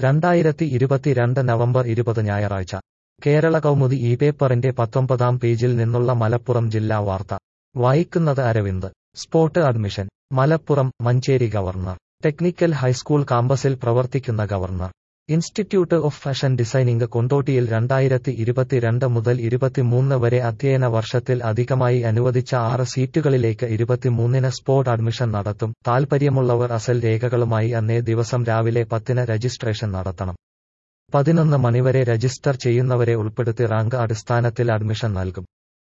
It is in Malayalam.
രണ്ടായിരത്തി ഇരുപത്തിരണ്ട് നവംബർ ഇരുപത് ഞായറാഴ്ച കേരള കൗമുദി ഈ പേപ്പറിന്റെ പത്തൊമ്പതാം പേജിൽ നിന്നുള്ള മലപ്പുറം ജില്ലാ വാർത്ത വായിക്കുന്നത് Aravind spot admission Malappuram Manjeri governor technical high school കാമ്പസിൽ പ്രവർത്തിക്കുന്ന governor institute of fashion designing കൊണ്ടോട്ടിയിൽ രണ്ടായിരത്തി ഇരുപത്തിരണ്ട് മുതൽ ഇരുപത്തിമൂന്ന് വരെ അധ്യയന വർഷത്തിൽ അധികമായി അനുവദിച്ച ആറ് സീറ്റുകളിലേക്ക് ഇരുപത്തിമൂന്നിന് സ്പോട്ട് അഡ്മിഷൻ നടത്തും താൽപ്പര്യമുള്ളവർ അസൽ രേഖകളുമായി അന്നേ ദിവസം രാവിലെ പത്തിന് രജിസ്ട്രേഷൻ നടത്തണം പതിനൊന്ന് മണിവരെ രജിസ്റ്റർ ചെയ്യുന്നവരെ ഉൾപ്പെടുത്തി റാങ്ക് അടിസ്ഥാനത്തിൽ അഡ്മിഷൻ നൽകും